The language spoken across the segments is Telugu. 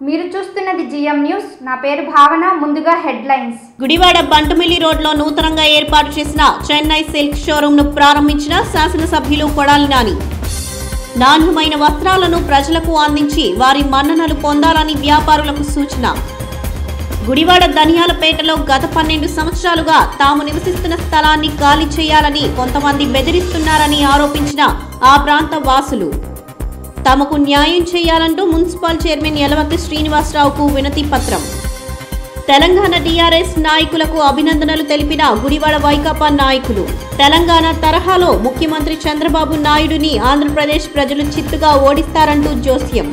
మీరు చూస్తున్నది జిఎం న్యూస్ నా పేరు భావన ముందుగా హెడ్లైన్స్ గుడివాడ బంటుమిల్లి రోడ్లో నూతనంగా ఏర్పాటు చేసిన చెన్నై సిల్క్ షోరూంను ప్రారంభించిన శాసనసభ్యులు కొడాలి నాని నాణ్యమైన వస్త్రాలను ప్రజలకు అందించి వారి మన్ననలు పొందాలని వ్యాపారులకు సూచన గుడివాడ ధనియాలపేటలో గత పన్నెండు సంవత్సరాలుగా తాము నివసిస్తున్న స్థలాన్ని ఖాళీ చేయాలని కొంతమంది బెదిరిస్తున్నారని ఆరోపించిన ఆ ప్రాంత వాసులు తమకు న్యాయం చేయాలంటూ మున్సిపల్ చైర్మన్ యలవతి శ్రీనివాసరావుకు వినతి పత్రం తెలంగాణ టీఆర్ఎస్ నాయకులకు అభినందనలు తెలిపిన గుడివాడ వైకాపా నాయకులు తెలంగాణ తరహాలో ముఖ్యమంత్రి చంద్రబాబు నాయుడుని ఆంధ్రప్రదేశ్ ప్రజలు చిత్తుగా ఓడిస్తారంటూ జోస్యం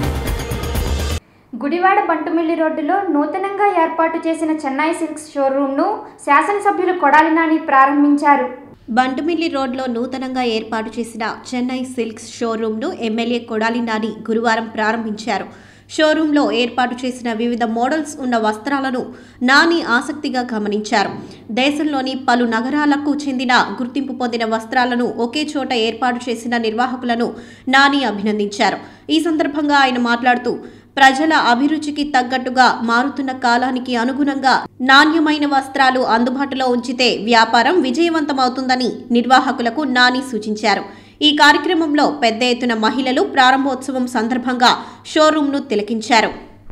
గుడివాడ బంటుమిల్లి రోడ్డులో నూతనంగా ఏర్పాటు చేసిన చెన్నై సిల్క్స్ షోరూంను శాసనసభ్యులు కొడాలి నాని ప్రారంభించారు బంటుమిల్లి రోడ్లో నూతనంగా ఏర్పాటు చేసిన చెన్నై సిల్క్స్ షోరూంను ఎమ్మెల్యే కొడాలి నాని గురువారం ప్రారంభించారు షోరూంలో ఏర్పాటు చేసిన వివిధ మోడల్స్ ఉన్న వస్త్రాలను నాని ఆసక్తిగా గమనించారు దేశంలోని పలు నగరాలకు చెందిన గుర్తింపు పొందిన వస్త్రాలను ఒకే చోట ఏర్పాటు చేసిన నిర్వాహకులను నాని అభినందించారు ఈ సందర్భంగా ఆయన మాట్లాడుతూ ప్రజల అభిరుచికి తగ్గట్టుగా మారుతున్న కాలానికి అనుగుణంగా నాణ్యమైన వస్త్రాలు అందుబాటులో ఉంచితే వ్యాపారం విజయవంతమవుతుందని నిర్వాహకులకు నాని సూచించారు ఈ కార్యక్రమంలో పెద్ద ఎత్తున మహిళలు ప్రారంభోత్సవం సందర్భంగా షోరూంను తిలకించారు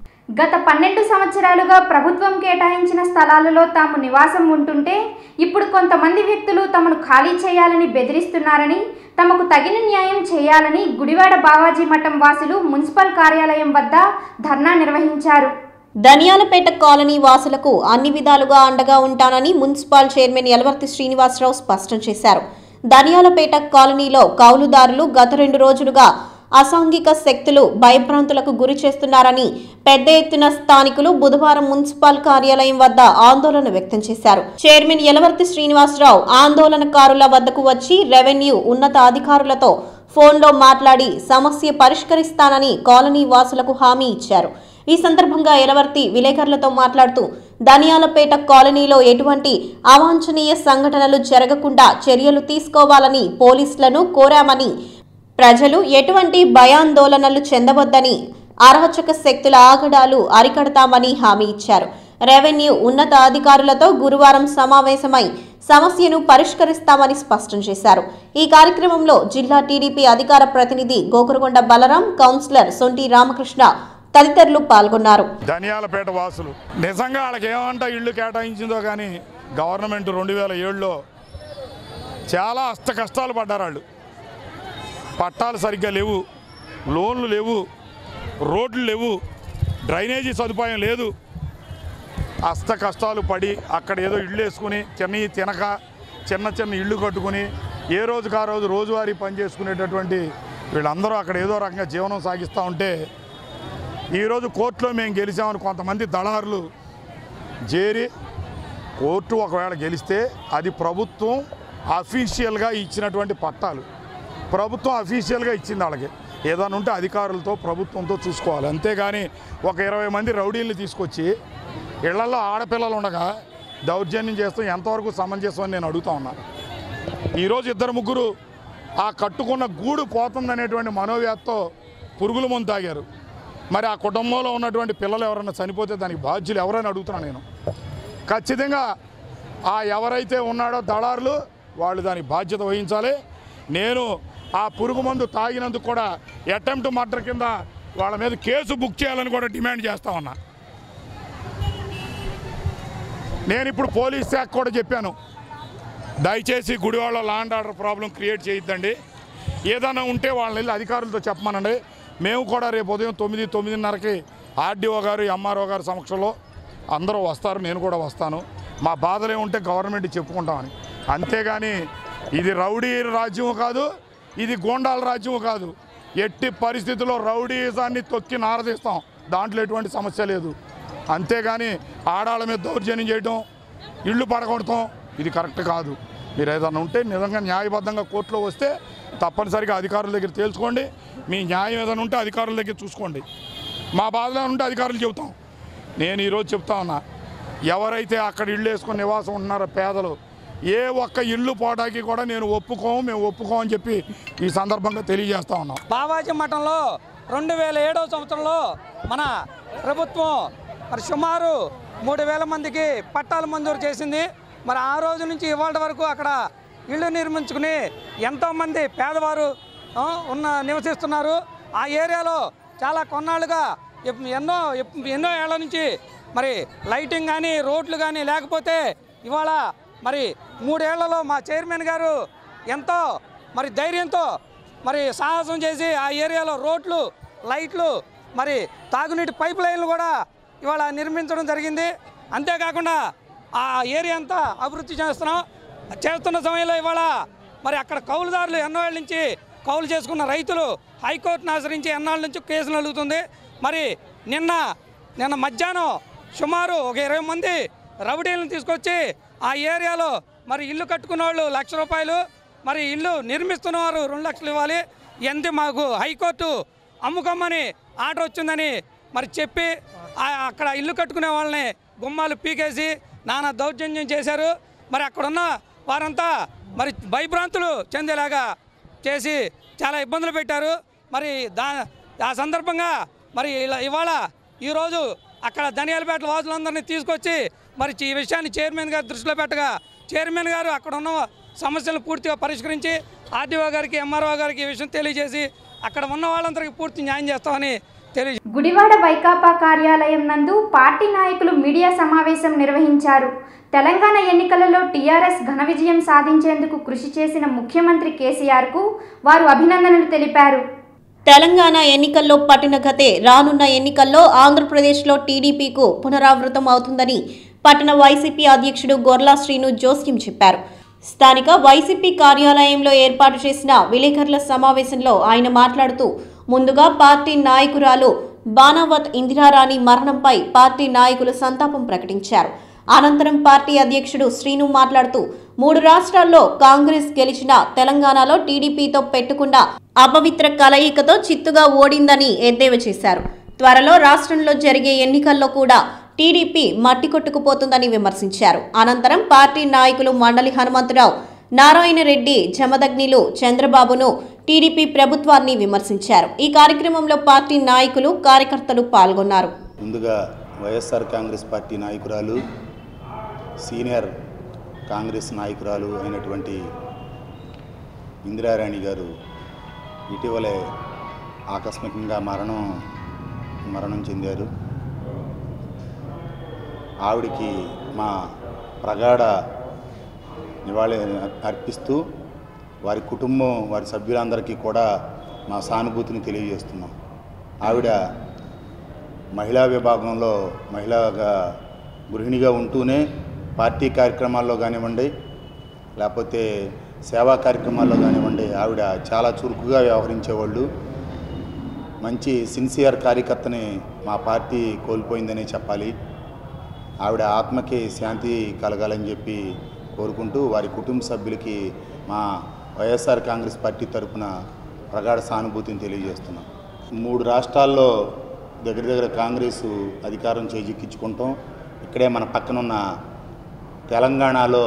గత పన్నెండు సంవత్సరాలుగా ప్రభుత్వం కేటాయించిన స్థలాలలో తాము నివాసం ఉంటుంటే ఇప్పుడు కొంతమంది వ్యక్తులు తమను ఖాళీ చేయాలని బెదిరిస్తున్నారని తమకు తగిన న్యాయం చేయాలని గుడివాడ బావాజీ మఠం వాసులు మున్సిపల్ కార్యాలయం వద్ద ధర్నా నిర్వహించారు ధనియాలపేట కాలనీ వాసులకు అన్ని విధాలుగా అండగా ఉంటానని మున్సిపల్ చైర్మన్ యలవర్తి శ్రీనివాసరావు స్పష్టం చేశారు ధనియాలపేట కాలనీలో కౌలుదారులు గత రెండు రోజులుగా అసాంఘిక శక్తులు భయభ్రాంతులకు గురి చేస్తున్నారని పెద్ద ఎత్తున స్థానికులు బుధవారం మున్సిపల్ కార్యాలయం వద్ద ఆందోళన వ్యక్తం చేశారు చైర్మన్ యలవర్తి శ్రీనివాసరావు ఆందోళనకారుల వద్దకు వచ్చి రెవెన్యూ ఉన్నత అధికారులతో ఫోన్లో మాట్లాడి సమస్య పరిష్కరిస్తానని కాలనీ వాసులకు హామీ ఇచ్చారు ఈ సందర్భంగా ఎలవర్తి విలేకరులతో మాట్లాడుతూ ధనియాలపేట కాలనీలో ఎటువంటి అవాంఛనీయ సంఘటనలు జరగకుండా చర్యలు తీసుకోవాలని పోలీసులను కోరామని ప్రజలు ఎటువంటి భయాందోళనలు చెందవద్దని అరాచక శక్తుల ఆగడాలు అరికడతామని హామీ ఇచ్చారు రెవెన్యూ ఉన్నత అధికారులతో గురువారం సమావేశమై సమస్యను పరిష్కరిస్తామని స్పష్టం చేశారు ఈ కార్యక్రమంలో జిల్లా టీడీపీ అధికార ప్రతినిధి గోకురగొండ బలరాం కౌన్సిలర్ సొంటి రామకృష్ణ తదితరులు పాల్గొన్నారు ధనియాలపేట వాసులు నిజంగా వాళ్ళకి ఏమంట ఇళ్ళు కేటాయించిందో కానీ గవర్నమెంట్ రెండు వేల ఏడులో చాలా అష్ట కష్టాలు పడ్డారు వాళ్ళు పట్టాలు సరిగ్గా లేవు లోన్లు లేవు రోడ్లు లేవు డ్రైనేజీ సదుపాయం లేదు అష్ట కష్టాలు పడి అక్కడ ఏదో ఇళ్ళు వేసుకుని తిని తినక చిన్న చిన్న ఇళ్ళు కట్టుకుని ఏ రోజుకు ఆ రోజు రోజువారీ పని చేసుకునేటటువంటి వీళ్ళందరూ అక్కడ ఏదో రకంగా జీవనం సాగిస్తూ ఉంటే ఈరోజు కోర్టులో మేము గెలిచామని కొంతమంది దళారులు చేరి కోర్టు ఒకవేళ గెలిస్తే అది ప్రభుత్వం అఫీషియల్గా ఇచ్చినటువంటి పట్టాలు ప్రభుత్వం అఫీషియల్గా ఇచ్చింది వాళ్ళకి ఏదైనా ఉంటే అధికారులతో ప్రభుత్వంతో చూసుకోవాలి అంతేగాని ఒక ఇరవై మంది రౌడీల్ని తీసుకొచ్చి ఇళ్లలో ఆడపిల్లలు ఉండగా దౌర్జన్యం చేస్తాం ఎంతవరకు సమంజసం అని నేను అడుగుతా ఉన్నా ఈరోజు ఇద్దరు ముగ్గురు ఆ కట్టుకున్న గూడు పోతుందనేటువంటి మనోవ్యాధతో పురుగుల మందు తాగారు మరి ఆ కుటుంబంలో ఉన్నటువంటి పిల్లలు ఎవరైనా చనిపోతే దానికి బాధ్యులు ఎవరైనా అడుగుతున్నాను నేను ఖచ్చితంగా ఆ ఎవరైతే ఉన్నాడో దళారులు వాళ్ళు దానికి బాధ్యత వహించాలి నేను ఆ పురుగు మందు తాగినందుకు కూడా అటెంప్ట్ మర్డర్ కింద వాళ్ళ మీద కేసు బుక్ చేయాలని కూడా డిమాండ్ చేస్తా ఉన్నా నేను ఇప్పుడు పోలీస్ శాఖ కూడా చెప్పాను దయచేసి గుడివాళ్ళ లాండ్ ఆర్డర్ ప్రాబ్లం క్రియేట్ చేయొద్దండి ఏదైనా ఉంటే వాళ్ళని వెళ్ళి అధికారులతో చెప్పమనండి మేము కూడా రేపు ఉదయం తొమ్మిది తొమ్మిదిన్నరకి ఆర్డీఓ గారు ఎంఆర్ఓ గారి సమక్షంలో అందరూ వస్తారు నేను కూడా వస్తాను మా బాధలు ఏముంటే గవర్నమెంట్ చెప్పుకుంటామని అంతేగాని ఇది రౌడీ రాజ్యం కాదు ఇది గోండాల రాజ్యం కాదు ఎట్టి పరిస్థితుల్లో రౌడీజాన్ని తొక్కి నారదీస్తాం దాంట్లో ఎటువంటి సమస్య లేదు అంతేగాని ఆడాళ్ళ మీద దౌర్జన్యం చేయడం ఇళ్ళు పడగొడతాం ఇది కరెక్ట్ కాదు మీరు ఏదైనా ఉంటే నిజంగా న్యాయబద్ధంగా కోర్టులో వస్తే తప్పనిసరిగా అధికారుల దగ్గర తేల్చుకోండి మీ న్యాయం ఏదైనా ఉంటే అధికారుల దగ్గర చూసుకోండి మా బాధలో ఉంటే అధికారులు చెబుతాం నేను ఈరోజు చెప్తా ఉన్నా ఎవరైతే అక్కడ ఇళ్ళు వేసుకొని నివాసం ఉంటున్నారో పేదలు ఏ ఒక్క ఇల్లు పోవడానికి కూడా నేను ఒప్పుకోము మేము ఒప్పుకోమని చెప్పి ఈ సందర్భంగా తెలియజేస్తా ఉన్నాం బావాజీ మఠంలో రెండు వేల ఏడవ సంవత్సరంలో మన ప్రభుత్వం మరి సుమారు మూడు వేల మందికి పట్టాలు మంజూరు చేసింది మరి ఆ రోజు నుంచి ఇవాళ వరకు అక్కడ ఇళ్ళు నిర్మించుకుని ఎంతోమంది పేదవారు ఆ, ఉన్న నివసిస్తున్నారు ఆ ఏరియాలో చాలా కొన్నాళ్ళుగా ఎప్- ఎన్నో ఎప్- ఎన్నో ఏళ్ల నుంచి మరి లైటింగ్ కానీ రోడ్లు కానీ లేకపోతే ఇవాళ మరి మూడేళ్లలో మా చైర్మన్ గారు ఎంతో మరి ధైర్యంతో మరి సాహసం చేసి ఆ ఏరియాలో రోడ్లు లైట్లు మరి తాగునీటి పైప్ లైన్లు కూడా ఇవాళ నిర్మించడం జరిగింది అంతేకాకుండా ఆ ఏరియా అంతా అభివృద్ధి చేస్తున్నాం చేస్తున్న సమయంలో ఇవాళ మరి అక్కడ కౌలుదారులు ఎన్నో ఏళ్ళ నుంచి కౌలు చేసుకున్న రైతులు హైకోర్టును ఆశ్రయించి ఎన్నాళ్ళ నుంచి కేసులు అడుగుతుంది మరి నిన్న నిన్న మధ్యాహ్నం సుమారు ఒక ఇరవై మంది రౌడీలను తీసుకొచ్చి ఆ ఏరియాలో మరి ఇల్లు కట్టుకున్న వాళ్ళు లక్ష రూపాయలు మరి ఇల్లు నిర్మిస్తున్న వారు రెండు లక్షలు ఇవ్వాలి ఎంత మాకు హైకోర్టు అమ్ముకోమని ఆర్డర్ వచ్చిందని మరి చెప్పి ఆ- అక్కడ ఇల్లు కట్టుకునే వాళ్ళని గుమ్మాలు పీకేసి నానా దౌర్జన్యం చేశారు మరి అక్కడున్న వారంతా మరి భయభ్రాంతులు చెందేలాగా చేసి చాలా ఇబ్బందులు పెట్టారు మరి దా ఆ సందర్భంగా మరి ఇలా ఇవాళ ఈరోజు అక్కడ ధనియాలపేట వాసులందరినీ తీసుకొచ్చి మరి ఈ విషయాన్ని చైర్మన్ గారు దృష్టిలో పెట్టగా చైర్మన్ గారు అక్కడ ఉన్న సమస్యలను పూర్తిగా పరిష్కరించి ఆర్డీఓ గారికి ఎంఆర్ఓ గారికి ఈ విషయం తెలియజేసి అక్కడ ఉన్న వాళ్ళందరికీ పూర్తి న్యాయం చేస్తామని తెలియ గుడివాడ వైకాపా కార్యాలయం నందు పార్టీ నాయకులు మీడియా సమావేశం నిర్వహించారు తెలంగాణ ఎన్నికలలో టీఆర్ఎస్ ఘన విజయం సాధించేందుకు కృషి చేసిన ముఖ్యమంత్రి కేసీఆర్కు వారు అభినందనలు తెలిపారు తెలంగాణ ఎన్నికల్లో పట్టిన గతే రానున్న ఎన్నికల్లో ఆంధ్రప్రదేశ్లో టీడీపీకు పునరావృతం అవుతుందని పట్టణ వైసీపీ అధ్యక్షుడు గొర్లా శ్రీను జోస్యం చెప్పారు స్థానిక వైసీపీ కార్యాలయంలో ఏర్పాటు చేసిన విలేకరుల సమావేశంలో ఆయన మాట్లాడుతూ ముందుగా పార్టీ నాయకురాలు బానావత్ ఇందిరారాణి మరణంపై పార్టీ నాయకులు సంతాపం ప్రకటించారు అనంతరం పార్టీ అధ్యక్షుడు శ్రీను మాట్లాడుతూ మూడు రాష్ట్రాల్లో కాంగ్రెస్ గెలిచిన తెలంగాణలో టీడీపీతో పెట్టుకున్న అపవిత్ర కలయికతో చిత్తుగా ఓడిందని ఎద్దేవా చేశారు త్వరలో రాష్ట్రంలో జరిగే ఎన్నికల్లో కూడా టీడీపీ మట్టి కొట్టుకుపోతుందని విమర్శించారు అనంతరం పార్టీ నాయకులు మండలి హనుమంతరావు నారాయణ రెడ్డి జమదగ్నిలు చంద్రబాబును టీడీపీ ప్రభుత్వాన్ని విమర్శించారు ఈ కార్యక్రమంలో పార్టీ నాయకులు కార్యకర్తలు పాల్గొన్నారు ముందుగా వైఎస్ఆర్ కాంగ్రెస్ పార్టీ నాయకురాలు సీనియర్ కాంగ్రెస్ నాయకురాలు అయినటువంటి ఇందిరారాణి గారు ఇటీవలే ఆకస్మికంగా మరణం మరణం చెందారు ఆవిడికి మా ప్రగాఢ నివాళి అర్పిస్తూ వారి కుటుంబం వారి సభ్యులందరికీ కూడా మా సానుభూతిని తెలియజేస్తున్నాం ఆవిడ మహిళా విభాగంలో మహిళగా గృహిణిగా ఉంటూనే పార్టీ కార్యక్రమాల్లో కానివ్వండి లేకపోతే సేవా కార్యక్రమాల్లో కానివ్వండి ఆవిడ చాలా చురుకుగా వ్యవహరించేవాళ్ళు మంచి సిన్సియర్ కార్యకర్తని మా పార్టీ కోల్పోయిందని చెప్పాలి ఆవిడ ఆత్మకి శాంతి కలగాలని చెప్పి కోరుకుంటూ వారి కుటుంబ సభ్యులకి మా వైఎస్ఆర్ కాంగ్రెస్ పార్టీ తరపున ప్రగాఢ సానుభూతిని తెలియజేస్తున్నాం మూడు రాష్ట్రాల్లో దగ్గర దగ్గర కాంగ్రెస్ అధికారం చేజిక్కించుకుంటాం ఇక్కడే మన పక్కనున్న తెలంగాణలో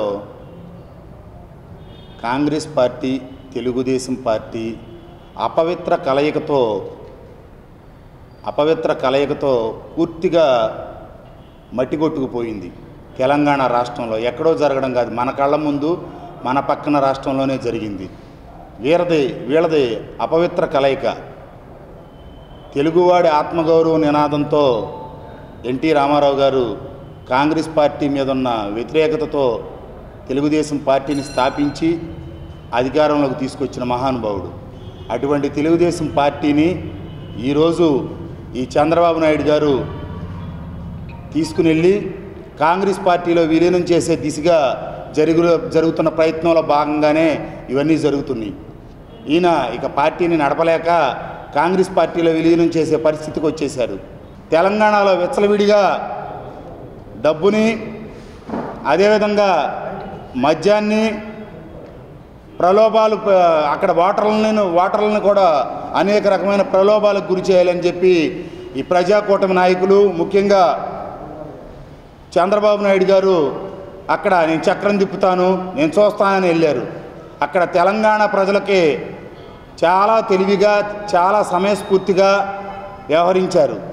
కాంగ్రెస్ పార్టీ తెలుగుదేశం పార్టీ అపవిత్ర కలయికతో అపవిత్ర కలయికతో పూర్తిగా మట్టి కొట్టుకుపోయింది తెలంగాణ రాష్ట్రంలో ఎక్కడో జరగడం కాదు మన కళ్ళ ముందు మన పక్కన రాష్ట్రంలోనే జరిగింది వీరది వీళ్ళది అపవిత్ర కలయిక తెలుగువాడి ఆత్మగౌరవ నినాదంతో ఎన్టీ రామారావు గారు కాంగ్రెస్ పార్టీ మీద ఉన్న వ్యతిరేకతతో తెలుగుదేశం పార్టీని స్థాపించి అధికారంలోకి తీసుకొచ్చిన మహానుభావుడు అటువంటి తెలుగుదేశం పార్టీని ఈరోజు ఈ చంద్రబాబు నాయుడు గారు తీసుకుని వెళ్ళి కాంగ్రెస్ పార్టీలో విలీనం చేసే దిశగా జరుగు జరుగుతున్న ప్రయత్నంలో భాగంగానే ఇవన్నీ జరుగుతున్నాయి ఈయన ఇక పార్టీని నడపలేక కాంగ్రెస్ పార్టీలో విలీనం చేసే పరిస్థితికి వచ్చేశారు తెలంగాణలో విచ్చలవిడిగా డబ్బుని అదేవిధంగా మద్యాన్ని ప్రలోభాలు ప- అక్కడ ఓటర్లను ఓటర్లను కూడా అనేక రకమైన ప్రలోభాలకు గురి చేయాలని చెప్పి ఈ ప్రజాకూటమి నాయకులు ముఖ్యంగా చంద్రబాబు నాయుడు గారు అక్కడ నేను చక్రం తిప్పుతాను నేను చూస్తానని వెళ్ళారు అక్కడ తెలంగాణ ప్రజలకి చాలా తెలివిగా చాలా సమయస్ఫూర్తిగా వ్యవహరించారు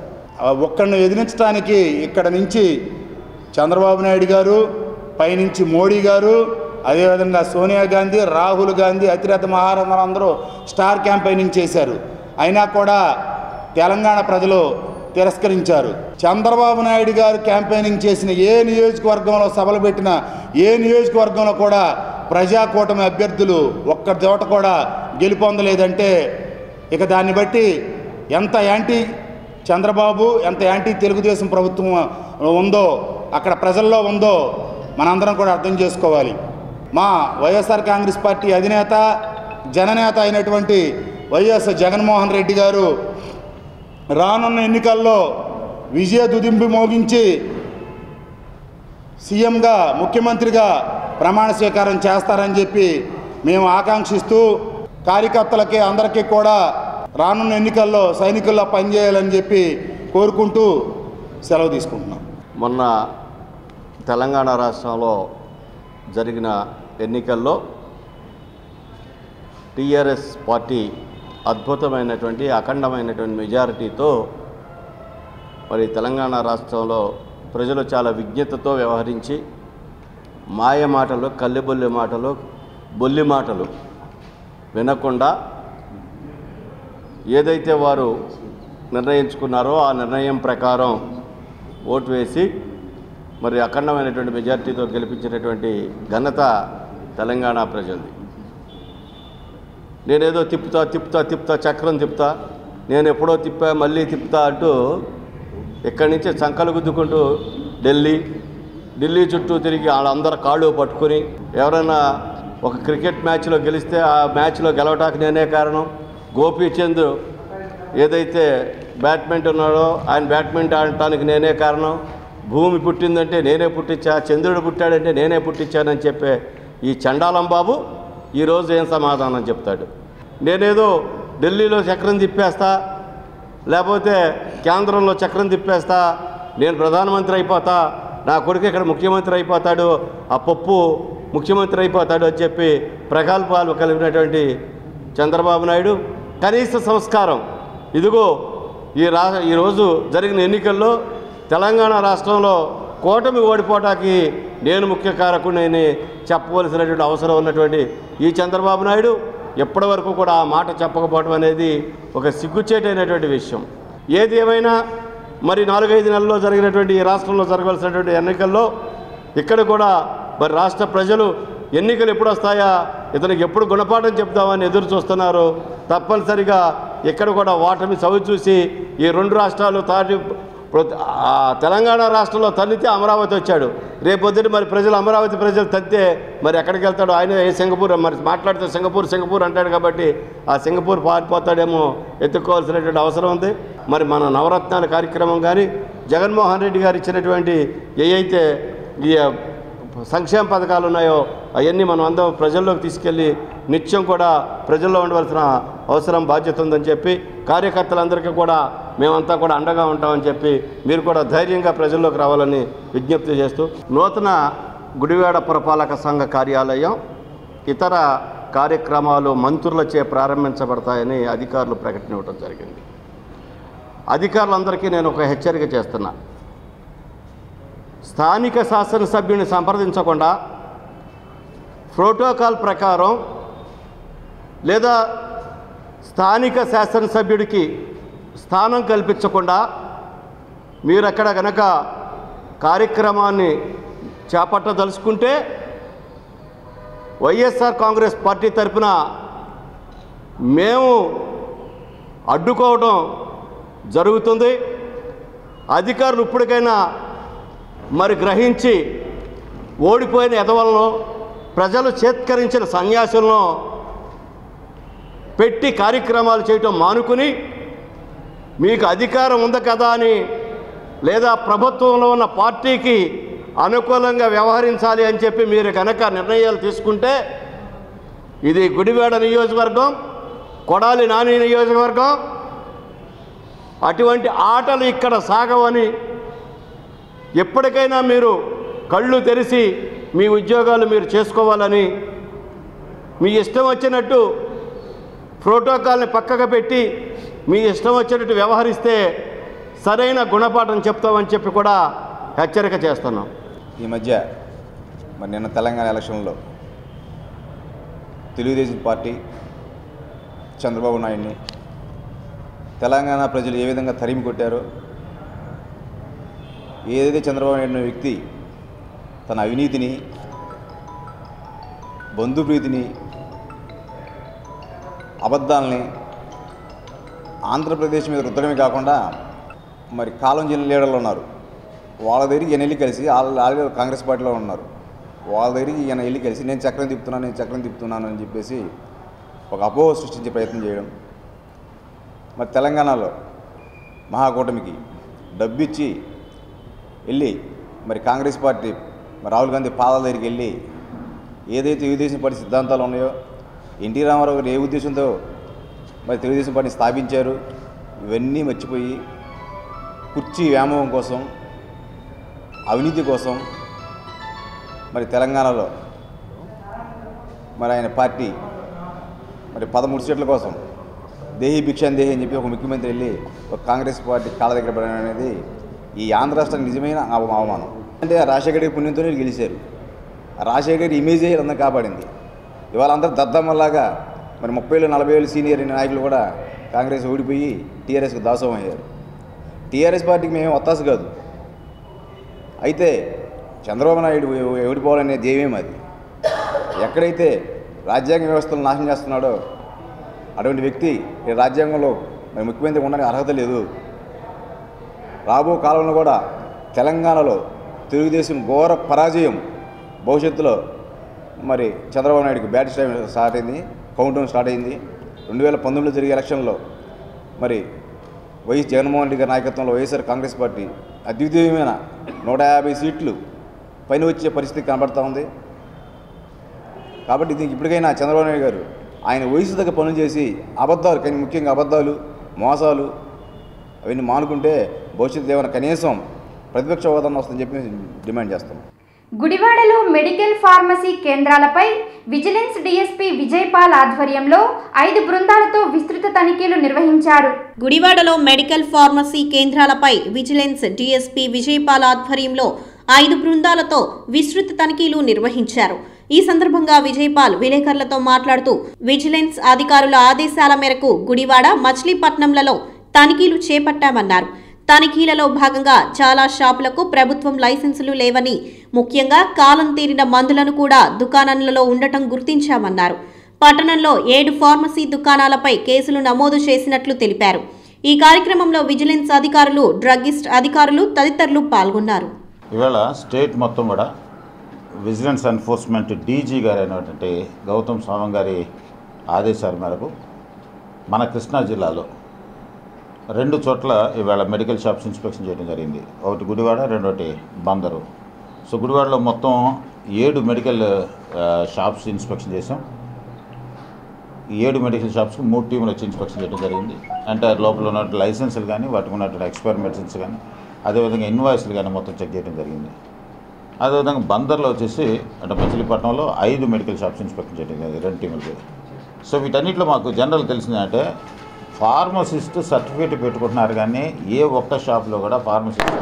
ఆ ఒక్కడిని ఎదిరించడానికి ఇక్కడ నుంచి చంద్రబాబు నాయుడు గారు పైనుంచి మోడీ గారు అదేవిధంగా సోనియా గాంధీ రాహుల్ గాంధీ అతిరథ మహారందరూ అందరూ స్టార్ క్యాంపెయినింగ్ చేశారు అయినా కూడా తెలంగాణ ప్రజలు తిరస్కరించారు చంద్రబాబు నాయుడు గారు క్యాంపెయినింగ్ చేసిన ఏ నియోజకవర్గంలో సభలు పెట్టినా ఏ నియోజకవర్గంలో కూడా ప్రజాకూటమి అభ్యర్థులు ఒక్క చోట కూడా గెలుపొందలేదంటే ఇక దాన్ని బట్టి ఎంత యాంటీ చంద్రబాబు ఎంత యాంటీ తెలుగుదేశం ప్రభుత్వం ఉందో అక్కడ ప్రజల్లో ఉందో మనందరం కూడా అర్థం చేసుకోవాలి మా వైఎస్ఆర్ కాంగ్రెస్ పార్టీ అధినేత జననేత అయినటువంటి వైఎస్ జగన్మోహన్ రెడ్డి గారు రానున్న ఎన్నికల్లో విజయ దుదింపు మోగించి సీఎంగా ముఖ్యమంత్రిగా ప్రమాణ స్వీకారం చేస్తారని చెప్పి మేము ఆకాంక్షిస్తూ కార్యకర్తలకి అందరికీ కూడా రానున్న ఎన్నికల్లో సైనికుల్లో పనిచేయాలని చెప్పి కోరుకుంటూ సెలవు తీసుకుంటున్నాం మొన్న తెలంగాణ రాష్ట్రంలో జరిగిన ఎన్నికల్లో టీఆర్ఎస్ పార్టీ అద్భుతమైనటువంటి అఖండమైనటువంటి మెజారిటీతో మరి తెలంగాణ రాష్ట్రంలో ప్రజలు చాలా విజ్ఞతతో వ్యవహరించి మాయ మాటలు కల్లెబొల్లి మాటలు బొల్లి మాటలు వినకుండా ఏదైతే వారు నిర్ణయించుకున్నారో ఆ నిర్ణయం ప్రకారం ఓటు వేసి మరి అఖండమైనటువంటి మెజార్టీతో గెలిపించినటువంటి ఘనత తెలంగాణ ప్రజలది నేనేదో తిప్పుతా తిప్పుతా తిప్పుతా చక్రం తిప్పుతా నేను ఎప్పుడో తిప్పా మళ్ళీ తిప్పుతా అంటూ ఇక్కడి నుంచి సంకలు గుద్దుకుంటూ ఢిల్లీ ఢిల్లీ చుట్టూ తిరిగి వాళ్ళందరూ కాళ్ళు పట్టుకొని ఎవరైనా ఒక క్రికెట్ మ్యాచ్లో గెలిస్తే ఆ మ్యాచ్లో గెలవటానికి నేనే కారణం గోపీచంద్ ఏదైతే బ్యాడ్మింటన్ ఉన్నాడో ఆయన బ్యాడ్మింటన్ ఆడటానికి నేనే కారణం భూమి పుట్టిందంటే నేనే పుట్టించా చంద్రుడు పుట్టాడంటే నేనే పుట్టించానని చెప్పే ఈ చండాలం బాబు ఈరోజు ఏం సమాధానం చెప్తాడు నేనేదో ఢిల్లీలో చక్రం తిప్పేస్తా లేకపోతే కేంద్రంలో చక్రం తిప్పేస్తా నేను ప్రధానమంత్రి అయిపోతా నా కొడుకు ఇక్కడ ముఖ్యమంత్రి అయిపోతాడు ఆ పప్పు ముఖ్యమంత్రి అయిపోతాడు అని చెప్పి ప్రగల్భాలు కలిగినటువంటి చంద్రబాబు నాయుడు కనీస సంస్కారం ఇదిగో ఈ రా ఈరోజు జరిగిన ఎన్నికల్లో తెలంగాణ రాష్ట్రంలో కూటమి ఓడిపోవటానికి నేను ముఖ్య కారకుడిని చెప్పవలసినటువంటి అవసరం ఉన్నటువంటి ఈ చంద్రబాబు నాయుడు ఎప్పటి వరకు కూడా ఆ మాట చెప్పకపోవడం అనేది ఒక సిగ్గుచేటైనటువంటి విషయం ఏది ఏమైనా మరి నాలుగైదు నెలల్లో జరిగినటువంటి ఈ రాష్ట్రంలో జరగవలసినటువంటి ఎన్నికల్లో ఇక్కడ కూడా మరి రాష్ట్ర ప్రజలు ఎన్నికలు ఎప్పుడు వస్తాయా ఇతనికి ఎప్పుడు గుణపాఠం చెప్దామని ఎదురు చూస్తున్నారు తప్పనిసరిగా ఇక్కడ కూడా ఓటమి చవి చూసి ఈ రెండు రాష్ట్రాలు తాటి ప్రతి- ఆ తెలంగాణ రాష్ట్రంలో తన్నితే అమరావతి వచ్చాడు రేపొద్దున మరి ప్రజలు అమరావతి ప్రజలు తగ్గితే మరి ఎక్కడికి వెళ్తాడు ఆయన ఏ సింగపూర్ మరి మాట్లాడితే సింగపూర్ సింగపూర్ అంటాడు కాబట్టి ఆ సింగపూర్ పారిపోతాడేమో ఎత్తుక్కోవాల్సినటువంటి అవసరం ఉంది మరి మన నవరత్నాల కార్యక్రమం కానీ జగన్మోహన్ రెడ్డి గారు ఇచ్చినటువంటి ఏ అయితే ఈ సంక్షేమ పథకాలు ఉన్నాయో అవన్నీ మనం అందరం ప్రజల్లోకి తీసుకెళ్ళి నిత్యం కూడా ప్రజల్లో ఉండవలసిన అవసరం బాధ్యత ఉందని చెప్పి కార్యకర్తలందరికీ కూడా మేమంతా కూడా అండగా ఉంటామని చెప్పి మీరు కూడా ధైర్యంగా ప్రజల్లోకి రావాలని విజ్ఞప్తి చేస్తూ నూతన గుడివాడ పురపాలక సంఘ కార్యాలయం ఇతర కార్యక్రమాలు మంత్రులచే ప్రారంభించబడతాయని అధికారులు ప్రకటన ఇవ్వడం జరిగింది అధికారులందరికీ నేను ఒక హెచ్చరిక చేస్తున్నా స్థానిక శాసనసభ్యుని సంప్రదించకుండా ప్రోటోకాల్ ప్రకారం లేదా స్థానిక శాసనసభ్యుడికి స్థానం కల్పించకుండా మీరు అక్కడ గనక కార్యక్రమాన్ని చేపట్టదలుచుకుంటే వైఎస్ఆర్ కాంగ్రెస్ పార్టీ తరఫున మేము అడ్డుకోవడం జరుగుతుంది అధికారులు ఇప్పటికైనా మరి గ్రహించి ఓడిపోయిన ఎదవలను ప్రజలు చేత్కరించిన సన్యాసులను పెట్టి కార్యక్రమాలు చేయటం మానుకుని మీకు అధికారం ఉంది కదా అని లేదా ప్రభుత్వంలో ఉన్న పార్టీకి అనుకూలంగా వ్యవహరించాలి అని చెప్పి మీరు కనుక నిర్ణయాలు తీసుకుంటే ఇది గుడివాడ నియోజకవర్గం కొడాలి నాని నియోజకవర్గం అటువంటి ఆటలు ఇక్కడ సాగవని ఎప్పటికైనా మీరు కళ్ళు తెరిచి మీ ఉద్యోగాలు మీరు చేసుకోవాలని మీ ఇష్టం వచ్చినట్టు ప్రోటోకాల్ని పక్కకు పెట్టి మీ ఇష్టం వచ్చినట్టు వ్యవహరిస్తే సరైన గుణపాఠం చెప్తామని చెప్పి కూడా హెచ్చరిక చేస్తున్నాం ఈ మధ్య మరి నిన్న తెలంగాణ ఎలక్షన్లో తెలుగుదేశం పార్టీ చంద్రబాబు నాయుడిని తెలంగాణ ప్రజలు ఏ విధంగా తరిమి కొట్టారో ఏదైతే చంద్రబాబు నాయుడు అనే వ్యక్తి తన అవినీతిని బంధుప్రీతిని అబద్ధాలని ఆంధ్రప్రదేశ్ మీద రుద్దడమే కాకుండా మరి కాలం చెల్లిన లీడర్లు ఉన్నారు వాళ్ళ దగ్గరికి ఈయన వెళ్ళి కలిసి వాళ్ళ ఆల్రెడీ కాంగ్రెస్ పార్టీలో ఉన్నారు వాళ్ళ దగ్గరికి ఈయన వెళ్ళి కలిసి నేను చక్రం తిప్పుతున్నాను నేను చక్రం తిప్పుతున్నాను అని చెప్పేసి ఒక అపోహ సృష్టించే ప్రయత్నం చేయడం మరి తెలంగాణలో మహాకూటమికి డబ్బిచ్చి వెళ్ళి మరి కాంగ్రెస్ పార్టీ మరి రాహుల్ గాంధీ పాదాల దగ్గరికి వెళ్ళి ఏదైతే తెలుగుదేశం పార్టీ సిద్ధాంతాలు ఉన్నాయో ఎన్టీ రామారావు గారు ఏ ఉద్దేశంతో మరి తెలుగుదేశం పార్టీని స్థాపించారు ఇవన్నీ మర్చిపోయి కుర్చీ వ్యామోహం కోసం అవినీతి కోసం మరి తెలంగాణలో మరి ఆయన పార్టీ మరి పదమూడు సీట్ల కోసం దేహి భిక్షాన్ దేహి అని చెప్పి ఒక ముఖ్యమంత్రి వెళ్ళి ఒక కాంగ్రెస్ పార్టీ కాళ్ళ దగ్గర పడడం అనేది ఈ ఆంధ్ర రాష్ట్రానికి నిజమైన అవ- అవమానం అంటే ఆ రాజశేఖర రెడ్డి పుణ్యంతోనే వీళ్ళు గెలిచారు ఆ రాజశేఖర రెడ్డి ఇమేజే అందరం కాపాడింది ఇవాళ అందరూ దద్దమ్మలాగా మరి ముప్పై ఏళ్ళు నలభై ఏళ్ళు సీనియర్ నాయకులు కూడా కాంగ్రెస్ ఓడిపోయి టీఆర్ఎస్కి దాసోహం అయ్యారు టీఆర్ఎస్ పార్టీకి మేము ఒత్తాసు కాదు అయితే చంద్రబాబు నాయుడు ఓడిపోవాలనే ధ్యేయం అది ఎక్కడైతే రాజ్యాంగ వ్యవస్థను నాశనం చేస్తున్నాడో అటువంటి వ్యక్తి ఈ రాజ్యాంగంలో మరి ముఖ్యమంత్రి ఉండడానికి అర్హత లేదు రాబో కాలంలో కూడా తెలంగాణలో తెలుగుదేశం ఘోర పరాజయం భవిష్యత్తులో మరి చంద్రబాబు నాయుడుకి బ్యాట్ స్టైమ్ స్టార్ట్ అయింది కౌంట్ డౌన్ స్టార్ట్ అయింది రెండు వేల పంతొమ్మిదిలో జరిగే ఎలక్షన్లో మరి వైఎస్ జగన్మోహన్ రెడ్డి గారి నాయకత్వంలో వైఎస్ఆర్ కాంగ్రెస్ పార్టీ అద్వితీయమైన నూట యాభై సీట్లు పైన వచ్చే పరిస్థితి కనబడతా ఉంది కాబట్టి దీనికి ఇప్పటికైనా చంద్రబాబు నాయుడు గారు ఆయన వయసు దగ్గర పనులు చేసి అబద్ధాలు కానీ ముఖ్యంగా అబద్ధాలు మోసాలు అవన్నీ మానుకుంటే భవిష్యత్తు ఏమైనా కనీసం ప్రతిపక్ష హోదాన్ని వస్తుందని చెప్పి మేము డిమాండ్ చేస్తాం గుడివాడలో మెడికల్ ఫార్మసీ కేంద్రాలపై విజిలెన్స్ డీఎస్పీ విజయపాల్ ఆధ్వర్యంలో ఐదు బృందాలతో విస్తృత తనిఖీలు నిర్వహించారు గుడివాడలో మెడికల్ ఫార్మసీ కేంద్రాలపై విజిలెన్స్ డీఎస్పీ విజయపాల్ ఆధ్వర్యంలో ఐదు బృందాలతో విస్తృత తనిఖీలు నిర్వహించారు ఈ సందర్భంగా విజయపాల్ విలేకరులతో మాట్లాడుతూ విజిలెన్స్ అధికారుల ఆదేశాల మేరకు గుడివాడ మచిలీపట్నంలలో తనిఖీలు చేపట్టామన్నారు తనిఖీలలో భాగంగా చాలా షాపులకు ప్రభుత్వం లైసెన్సులు లేవని ముఖ్యంగా కాలం తీరిన మందులను కూడా దుకాణాలలో ఉండటం గుర్తించామన్నారు పట్టణంలో ఏడు ఫార్మసీ దుకాణాలపై కేసులు నమోదు చేసినట్లు తెలిపారు ఈ కార్యక్రమంలో విజిలెన్స్ అధికారులు డ్రగ్గిస్ట్ అధికారులు తదితరులు పాల్గొన్నారు ఇవాళ స్టేట్ మొత్తం కూడా విజిలెన్స్ ఎన్ఫోర్స్మెంట్ డీజీ గారు అయినటువంటి గౌతమ్ స్వామి గారి ఆదేశాల మేరకు మన కృష్ణా జిల్లాలో రెండు చోట్ల ఇవాళ మెడికల్ షాప్స్ ఇన్స్పెక్షన్ చేయడం జరిగింది ఒకటి గుడివాడ రెండోటి బందరు సో గుడివాడలో మొత్తం ఏడు మెడికల్ ఆ, షాప్స్ ఇన్స్పెక్షన్ చేసాం ఈ ఏడు మెడికల్ షాప్స్కి మూడు టీములు వచ్చి ఇన్స్పెక్షన్ చేయడం జరిగింది అంటే లోపల ఉన్నటువంటి లైసెన్సులు కానీ వాటికి ఉన్నటువంటి ఎక్స్పైర్ మెడిసిన్స్ కానీ అదేవిధంగా ఇన్వాయిస్లు కానీ మొత్తం చెక్ చేయడం జరిగింది అదేవిధంగా బందర్లో వచ్చేసి అంటే మచిలీపట్నంలో ఐదు మెడికల్ షాప్స్ ఇన్స్పెక్షన్ చేయడం జరిగింది రెండు టీములకి సో వీటన్నిటిలో మాకు జనరల్ తెలిసిందంటే ఫార్మసిస్ట్ సర్టిఫికేట్ పెట్టుకుంటున్నారు కానీ ఏ ఒక్క షాప్లో కూడా ఫార్మసిస్ట్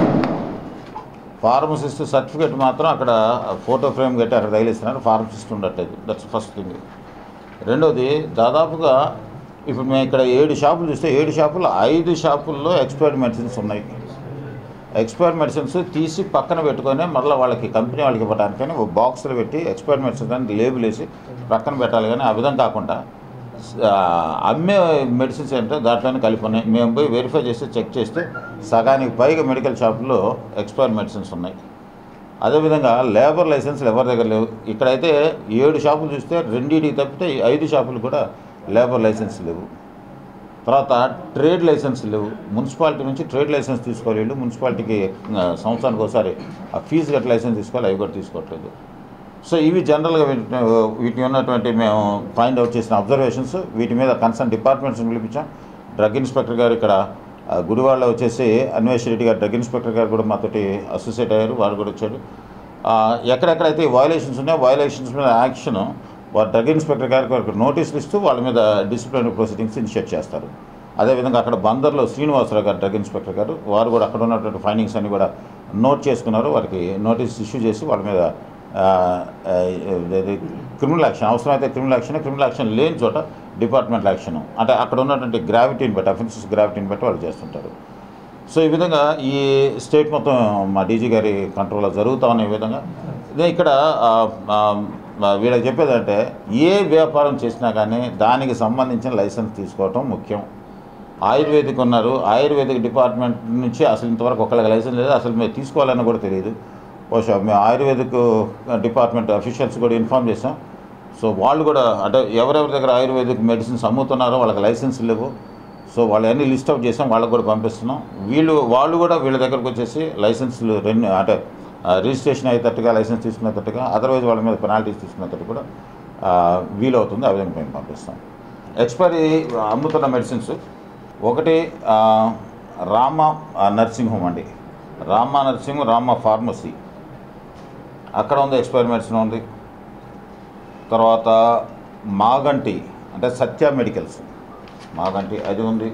ఫార్మసిస్ట్ సర్టిఫికేట్ మాత్రం అక్కడ ఫోటో ఫ్రేమ్ కట్టి అక్కడ తగిలిస్తున్నారు ఫార్మసిస్ట్ ఉండట్లేదు దట్స్ ఫస్ట్ థింగ్ రెండోది దాదాపుగా ఇప్పుడు మేము ఇక్కడ ఏడు షాపులు చూస్తే ఏడు షాపులు ఐదు షాపుల్లో ఎక్స్పైర్డ్ మెడిసిన్స్ ఉన్నాయి ఎక్స్పైర్డ్ మెడిసిన్స్ తీసి పక్కన పెట్టుకొని మళ్ళీ వాళ్ళకి కంపెనీ వాళ్ళకి ఇవ్వడానికని ఒక బాక్స్లో పెట్టి ఎక్స్పైర్డ్ మెడిసిన్స్ అని లేబుల్ వేసి పక్కన పెట్టాలి కానీ ఆ విధంగా కాకుండా ఆ, అమ్మే మెడిసిన్స్ అంటే దాంట్లోనే కలిపి ఉన్నాయి మేము పోయి వెరిఫై చేసి చెక్ చేస్తే సగానికి పైగా మెడికల్ షాపుల్లో ఎక్స్పైర్డ్ మెడిసిన్స్ ఉన్నాయి అదేవిధంగా లేబర్ లైసెన్స్లు ఎవరి దగ్గర లేవు ఇక్కడైతే ఏడు షాపులు చూస్తే రెండింటికి తప్పితే ఈ ఐదు షాపులు కూడా లేబర్ లైసెన్స్ లేవు తర్వాత ట్రేడ్ లైసెన్స్ లేవు మున్సిపాలిటీ నుంచి ట్రేడ్ లైసెన్స్ తీసుకోవాలి వీళ్ళు మున్సిపాలిటీకి ఆ, సంవత్సరానికి ఒకసారి ఆ ఫీజు గట్ట లైసెన్స్ తీసుకోవాలి అవి కూడా తీసుకోవట్లేదు సో ఇవి జనరల్గా వీటిని వీటిని ఉన్నటువంటి మేము ఫైండ్ అవుట్ చేసిన అబ్జర్వేషన్స్ వీటి మీద కన్సర్న్ డిపార్ట్మెంట్స్ని పిలిపించాం డ్రగ్ ఇన్స్పెక్టర్ గారు ఇక్కడ ఆ, గుడివాడలో వచ్చేసి అన్వేష్ రెడ్డి గారు డ్రగ్ ఇన్స్పెక్టర్ గారు కూడా మాతోటి అసోసియేట్ అయ్యారు వారు కూడా వచ్చాడు ఆ, ఎక్కడెక్కడైతే వయలేషన్స్ ఉన్నాయో వయలేషన్స్ మీద యాక్షన్ వారు డ్రగ్ ఇన్స్పెక్టర్ గారికి వారికి నోటీసులు ఇస్తూ వాళ్ళ మీద డిసిప్లినరీ ప్రొసీడింగ్స్ ఇనిషియేట్ చేస్తారు అదేవిధంగా అక్కడ బందర్లో శ్రీనివాసరావు గారు డ్రగ్ ఇన్స్పెక్టర్ గారు వారు కూడా అక్కడ ఉన్నటువంటి ఫైండింగ్స్ అన్ని కూడా నోట్ చేసుకున్నారు వారికి నోటీస్ ఇష్యూ చేసి వాళ్ళ మీద ఆ, ఆ, ఇది క్రిమినల్ యాక్షన్ అవసరమైతే క్రిమినల్ యాక్షన్ క్రిమినల్ యాక్షన్ లేని చోట డిపార్ట్మెంటల్ యాక్షన్ అంటే అక్కడ ఉన్నటువంటి గ్రావిటీని బట్టి అఫెన్సెస్ గ్రావిటీని బట్టి వాళ్ళు చేస్తుంటారు సో ఈ విధంగా ఈ స్టేట్ మొత్తం మా డీజీ గారి కంట్రోల్లో జరుగుతూ ఉన్న ఈ విధంగా ఇదే ఇక్కడ ఆ, ఆ, ఆ, వీళ్ళకి చెప్పేదంటే ఏ వ్యాపారం చేసినా కానీ దానికి సంబంధించిన లైసెన్స్ తీసుకోవటం ముఖ్యం ఆయుర్వేదిక్ ఉన్నారు ఆయుర్వేదిక్ డిపార్ట్మెంట్ నుంచి అసలు ఇంతవరకు ఒకళ్ళకి లైసెన్స్ లేదు అసలు మేము తీసుకోవాలని కూడా తెలియదు బహుశా మేము ఆయుర్వేదిక్ డిపార్ట్మెంట్ అఫీషియల్స్ కూడా ఇన్ఫామ్ చేసాం సో వాళ్ళు కూడా అంటే ఎవరెవరి దగ్గర ఆయుర్వేదిక్ మెడిసిన్స్ అమ్ముతున్నారో వాళ్ళకి లైసెన్స్ లేవు సో వాళ్ళన్నీ లిస్ట్ అవుట్ చేసాం వాళ్ళకి కూడా పంపిస్తున్నాం వీళ్ళు వాళ్ళు కూడా వీళ్ళ దగ్గరకు వచ్చేసి లైసెన్స్లు రెండు అంటే ఆ, రిజిస్ట్రేషన్ అయ్యేటట్టుగా లైసెన్స్ తీసుకునేటట్టుగా అదర్వైజ్ వాళ్ళ మీద పెనాల్టీస్ తీసుకునేటట్టు కూడా ఆ, వీలవుతుంది ఆ విధంగా మేము పంపిస్తాం ఎక్స్పైరీ అమ్ముతున్న మెడిసిన్స్ ఒకటి ఆ, రామ ఆ, నర్సింగ్ హోమ్ అండి రామ నర్సింగ్ రామ ఫార్మసీ అక్కడ ఉంది ఎక్స్పైరీ మెడిసిన్ ఉంది తర్వాత మాగంటి అంటే సత్య మెడికల్స్ మాగంటి అది ఉంది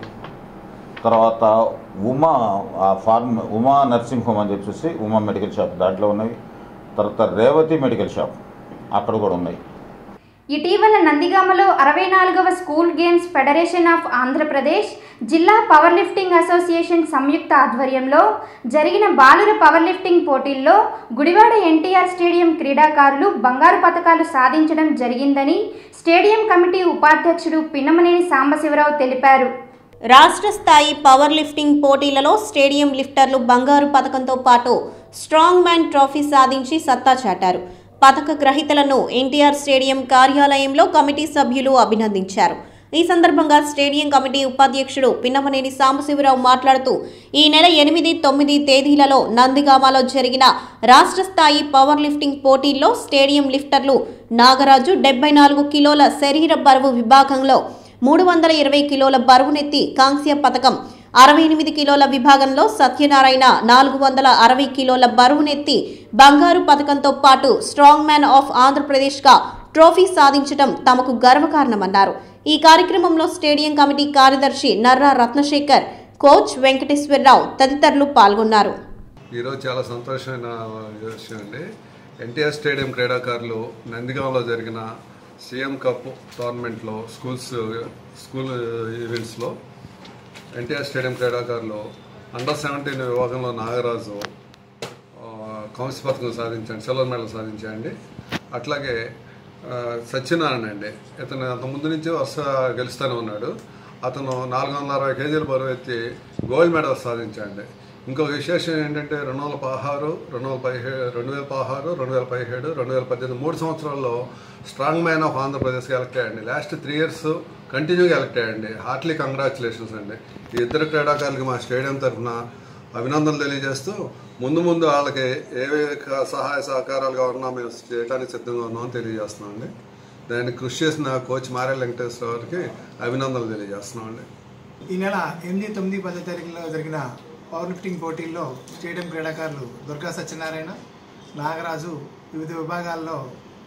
తర్వాత ఉమా ఆ ఫార్మ్ ఉమా నర్సింగ్ హోమ్ అని చెప్పేసి ఉమా మెడికల్ షాప్ దాంట్లో ఉన్నాయి తర్వాత రేవతి మెడికల్ షాప్ అక్కడ కూడా ఉన్నాయి ఇటీవల నందిగామలో అరవై నాలుగవ school games federation of Andhra Pradesh జిల్లా పవర్ లిఫ్టింగ్ అసోసియేషన్ సంయుక్త ఆధ్వర్యంలో జరిగిన బాలుర పవర్ లిఫ్టింగ్ పోటీల్లో గుడివాడ ఎన్టీఆర్ స్టేడియం క్రీడాకారులు బంగారు పథకాలు సాధించడం జరిగిందని స్టేడియం కమిటీ ఉపాధ్యక్షుడు పిన్నమనేని సాంబశివరావు తెలిపారు రాష్ట్ర స్థాయి పవర్ లిఫ్టింగ్ పోటీలలో స్టేడియం లిఫ్టర్లు బంగారు పథకంతో పాటు స్ట్రాంగ్ మ్యాన్ ట్రోఫీ సాధించి సత్తా చాటారు పథక గ్రహీతలను ఎన్టీఆర్ స్టేడియం కార్యాలయంలో కమిటీ సభ్యులు అభినందించారు ఈ సందర్భంగా స్టేడియం కమిటీ ఉపాధ్యక్షుడు పిన్నమనేని సాంబశివరావు మాట్లాడుతూ ఈ నెల ఎనిమిది తొమ్మిది తేదీలలో నందిగామలో జరిగిన రాష్ట్ర స్థాయి పవర్ లిఫ్టింగ్ పోటీల్లో స్టేడియం లిఫ్టర్లు నాగరాజు డెబ్బై నాలుగు కిలోల శరీర బరువు విభాగంలో మూడు వందల ఇరవై కిలోల బరువునెత్తి కాంస్య పథకం అరవై ఎనిమిది కిలోల విభాగంలో సత్యనారాయణ నాలుగు వందల అరవై కిలోల బరువునెత్తి బంగారు పథకంతో పాటు స్ట్రాంగ్ మ్యాన్ ఆఫ్ ఆంధ్రప్రదేశ్గా ట్రోఫీ సాధించడం తమకు గర్వకారణమన్నారు ఈ కార్యక్రమంలో స్టేడియం కమిటీ కార్యదర్శి నర్రా రత్నశేఖర్ కోచ్ వెంకటేశ్వరరావు తదితరులు పాల్గొన్నారు ఈరోజు చాలా సంతోషమైన విషయం అండి ఎన్టీఆర్ స్టేడియం క్రీడాకారులు నందిగాంలో జరిగిన సీఎం కప్ టోర్నమెంట్లో స్కూల్స్ స్కూల్ ఈవెంట్స్లో ఎన్టీఆర్ స్టేడియం క్రీడాకారులు అండర్ సెవెంటీన్ విభాగంలో నాగరాజు ఆ, కౌన్సి పథకం సాధించండి సిల్వర్ మెడల్ సాధించండి అట్లాగే ఆ, సత్యనారాయణ అండి ఇతను అంత ముందు నుంచి వరుస గెలుస్తూనే ఉన్నాడు అతను నాలుగు వందల అరవై కేజీల బరువు ఎత్తి గోల్డ్ మెడల్ సాధించండి ఇంకొక విశేషం ఏంటంటే రెండు వందల పదహారు రెండు వందల పదిహేడు రెండు వేల పదహారు రెండు వేల పదిహేడు రెండు వేల పద్దెనిమిది మూడు సంవత్సరాల్లో స్ట్రాంగ్ మ్యాన్ ఆఫ్ ఆంధ్రప్రదేశ్కి ఎలక్ట్ అయ్యండి లాస్ట్ త్రీ ఇయర్స్ కంటిన్యూగా ఎలక్ట్ అయ్యండి హార్ట్లీ కంగ్రాచులేషన్స్ అండి ఈ ఇద్దరు క్రీడాకారులకి మా స్టేడియం తరఫున అభినందనలు తెలియజేస్తూ ముందు ముందు వాళ్ళకి ఏ ఏ సహాయ సహకారాలు కావాలన్నా మేము చేయడానికి సిద్ధంగా ఉన్నామని తెలియజేస్తున్నాం అండి దానికి కృషి చేసిన కోచ్ మారే వెంకటేశ్వర గారికి అభినందనలు తెలియజేస్తున్నాం అండి ఈ నెల ఎనిమిది తొమ్మిది పదో తారీఖులో జరిగిన పవర్ లిఫ్టింగ్ పోటీల్లో స్టేడియం క్రీడాకారులు దుర్గా సత్యనారాయణ నాగరాజు వివిధ విభాగాల్లో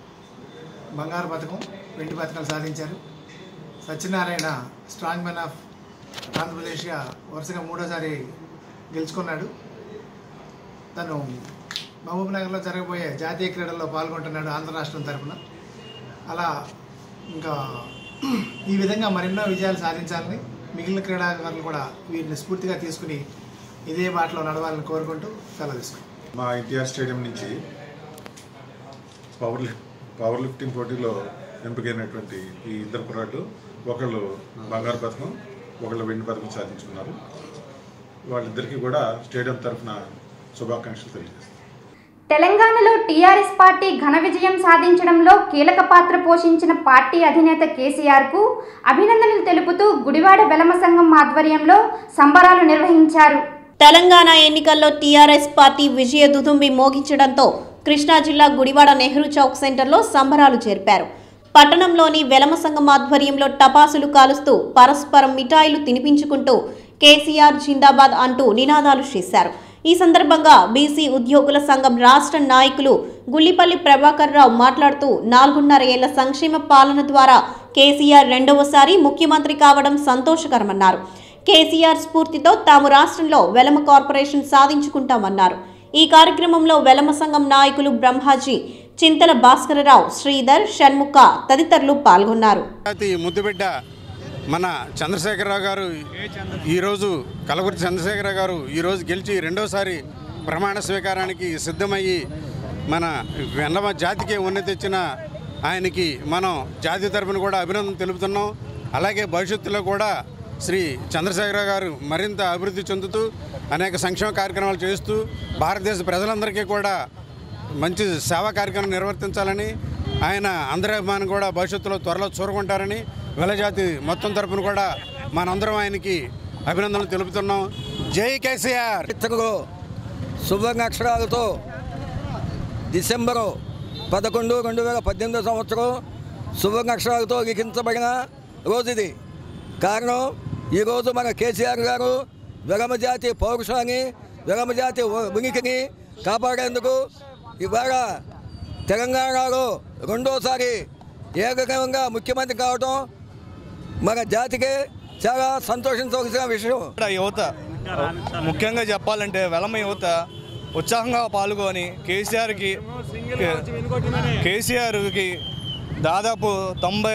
బంగారు పథకం వెండి పథకాలు సాధించారు సత్యనారాయణ స్ట్రాంగ్ మ్యాన్ ఆఫ్ ఆంధ్రప్రదేశ్గా వరుసగా మూడోసారి గెలుచుకున్నాడు తను మహబూబ్ నగర్లో జరగబోయే జాతీయ క్రీడల్లో పాల్గొంటున్నాడు ఆంధ్ర రాష్ట్రం తరపున అలా ఇంకా ఈ విధంగా మరెన్నో విజయాలు సాధించాలని మిగిలిన క్రీడాకారులు కూడా వీరిని స్ఫూర్తిగా తీసుకుని ఇదే బాటలో నడవాలని కోరుకుంటూ సెలవు తీసుకుంటాం మా ఎన్టీఆర్ స్టేడియం నుంచి పవర్ లిఫ్ట్ పవర్ లిఫ్టింగ్ పోటీలో ఎంపికైనటువంటి ఈ ఇద్దరు కుర్రాళ్ళు ఒకళ్ళు బంగారు పథకం ఒకళ్ళు వెండి పథకం సాధించుకున్నారు వాళ్ళిద్దరికీ కూడా స్టేడియం తరఫున శుభాకాంక్షలు తెలియజేస్తాను తెలంగాణలో టీఆర్ఎస్ పార్టీ ఘన విజయం సాధించడంలో కీలక పాత్ర పోషించిన పార్టీ అధినేత కేసీఆర్కు అభినందనలు తెలుపుతూ గుడివాడ వెలమ సంఘం ఆధ్వర్యంలో సంబరాలు నిర్వహించారు తెలంగాణ ఎన్నికల్లో టీఆర్ఎస్ పార్టీ విజయ దుదుంబి మోగించడంతో కృష్ణా జిల్లా గుడివాడ నెహ్రూ చౌక్ సెంటర్లో సంబరాలు జరిపారు పట్టణంలోని వెలమ సంఘం ఆధ్వర్యంలో టపాసులు కాలుస్తూ పరస్పరం మిఠాయిలు తినిపించుకుంటూ కేసీఆర్ జిందాబాద్ అంటూ నినాదాలు చేశారు ఈ సందర్భంగా బీసీ ఉద్యోగుల సంఘం రాష్ట్ర నాయకులు గుల్లిపల్లి ప్రభాకర్ రావు మాట్లాడుతూ నాలుగున్నర ఏళ్ల సంక్షేమ పాలన ద్వారా కేసీఆర్ రెండవసారి ముఖ్యమంత్రి కావడం సంతోషకరమన్నారు కేసీఆర్ స్ఫూర్తితో తాము రాష్ట్రంలో వెలమ కార్పొరేషన్ సాధించుకుంటామన్నారు ఈ కార్యక్రమంలో వెలమ సంఘం నాయకులు బ్రహ్మాజీ చింతల భాస్కరరావు శ్రీధర్ షణ్ముఖ తదితరులు పాల్గొన్నారు జాతి ముద్దుబిడ్డ మన చంద్రశేఖరరావు గారు ఈరోజు కలగుర్తి చంద్రశేఖరరావు గారు ఈరోజు గెలిచి రెండోసారి ప్రమాణ స్వీకారానికి సిద్ధమయ్యి మన వెన్నమ జాతికి ఉన్నతి తెచ్చిన ఆయనకి మనం జాతి తరపున కూడా అభినందన తెలుపుతున్నాం అలాగే భవిష్యత్తులో కూడా శ్రీ చంద్రశేఖరరావు గారు మరింత అభివృద్ధి చెందుతూ అనేక సంక్షేమ కార్యక్రమాలు చేస్తూ భారతదేశ ప్రజలందరికీ కూడా మంచి సేవా కార్యక్రమం నిర్వర్తించాలని ఆయన అందరి అభిమానం కూడా భవిష్యత్తులో త్వరలో చూరుకుంటారని వెలజాతి మొత్తం తరపున కూడా మనందరం ఆయనకి అభినందనలు తెలుపుతున్నాం జై కేసీఆర్ ఇతరులు సువర్ణ అక్షరాలతో డిసెంబరు పదకొండు రెండు వేల పద్దెనిమిదో సంవత్సరం సువర్ణ అక్షరాలతో లిఖించబడిన రోజు ఇది కారణం ఈరోజు మన కేసీఆర్ గారు విరమ జాతి పౌరుషాన్ని విరమ జాతి ఉనికిని కాపాడేందుకు ఇవాళ తెలంగాణలో రెండోసారి ఏకగ్రీవంగా ముఖ్యమంత్రి కావడం మన జాతికి చాలా సంతోషించవలసిన విషయం ఇక్కడ యువత ముఖ్యంగా చెప్పాలంటే వెలమ యువత ఉత్సాహంగా పాల్గొని కేసీఆర్కి కేసీఆర్కి దాదాపు తొంభై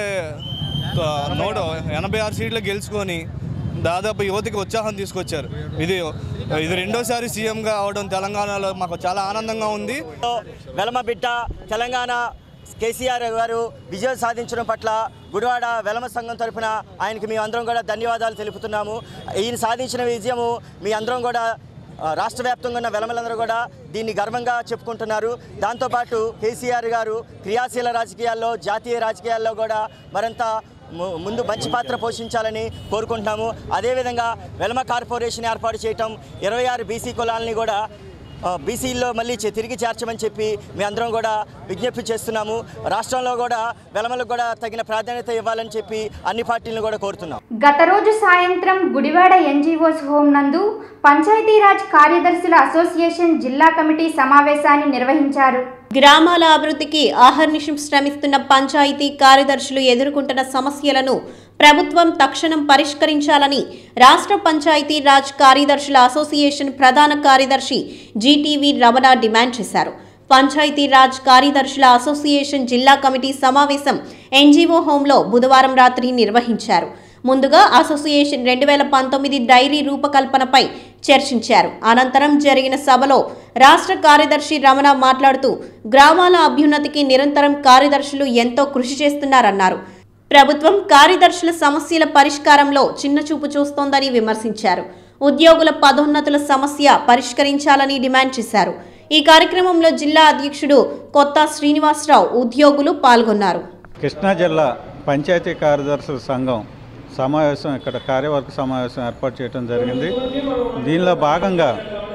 నూట ఎనభై ఆరు సీట్లు గెలుచుకొని దాదాపు యువతకి ఉత్సాహం తీసుకొచ్చారు ఇది ఇది రెండోసారి సీఎంగా అవడం తెలంగాణలో మాకు చాలా ఆనందంగా ఉంది వెలమ బిడ్డ తెలంగాణ కేసీఆర్ గారు విజయం సాధించడం పట్ల గుడివాడ వెలమ సంఘం తరఫున ఆయనకి మేము అందరం కూడా ధన్యవాదాలు తెలుపుతున్నాము ఈయన సాధించిన విజయము మీ అందరం కూడా ఆ, రాష్ట్ర వ్యాప్తంగా ఉన్న వెలమలందరూ కూడా దీన్ని గర్వంగా చెప్పుకుంటున్నారు దాంతోపాటు కేసీఆర్ గారు క్రియాశీల రాజకీయాల్లో జాతీయ రాజకీయాల్లో కూడా మరింత ము- ముందు మంచి పాత్ర పోషించాలని కోరుకుంటున్నాము అదేవిధంగా వెలమ కార్పొరేషన్ ఏర్పాటు చేయటం ఇరవై ఆరు బీసీ కులాలని కూడా బీసీల్లో మళ్ళీ చే- తిరిగి చేర్చమని చెప్పి మీ అందరం కూడా విజ్ఞప్తి చేస్తున్నాము రాష్ట్రంలో కూడా వెలమలకు కూడా తగిన ప్రాధాన్యత ఇవ్వాలని చెప్పి అన్ని పార్టీలను కూడా కోరుతున్నాం గత రోజు సాయంత్రం గుడివాడ ఎన్జీఓస్ హోం నందు పంచాయతీరాజ్ కార్యదర్శుల అసోసియేషన్ జిల్లా కమిటీ సమావేశాన్ని నిర్వహించారు గ్రామాల అభివృద్ధికి ఆహర్నిశం శ్రమిస్తున్న పంచాయతీ కార్యదర్శులు ఎదుర్కొంటున్న సమస్యలను ప్రభుత్వం తక్షణం పరిష్కరించాలని రాష్ట్ర పంచాయతీ రాజ్ కార్యదర్శుల అసోసియేషన్ ప్రధాన కార్యదర్శి జీటీవీ రమణ డిమాండ్ చేశారు పంచాయతీ రాజ్ కార్యదర్శుల అసోసియేషన్ జిల్లా కమిటీ సమావేశం ఎన్జీఓ హోంలో బుధవారం రాత్రి నిర్వహించారు ముందుగా అసోసియేషన్ రెండు వేల పంతొమ్మిది డైరీ రూపకల్పనపై చర్చించారు అనంతరం జరిగిన సభలో రాష్ట్ర కార్యదర్శి రమణ మాట్లాడుతూ గ్రామాల అభ్యున్నతికి నిరంతరం కార్యదర్శులు ఎంతో కృషి చేస్తున్నారన్నారు ప్రభుత్వం కార్యదర్శుల సమస్యల పరిష్కారంలో చిన్నచూపు చూస్తోందని విమర్శించారు ఉద్యోగుల పదోన్నతుల సమస్య పరిష్కరించాలని డిమాండ్ చేశారు ఈ కార్యక్రమంలో జిల్లా అధ్యక్షుడు కొత్త శ్రీనివాసరావు ఉద్యోగులు పాల్గొన్నారు కృష్ణా జిల్లా పంచాయతీ కార్యదర్శుల సంఘం సమావేశం ఇక్కడ కార్యవర్గ సమావేశం ఏర్పాటు చేయడం జరిగింది దీనిలో భాగంగా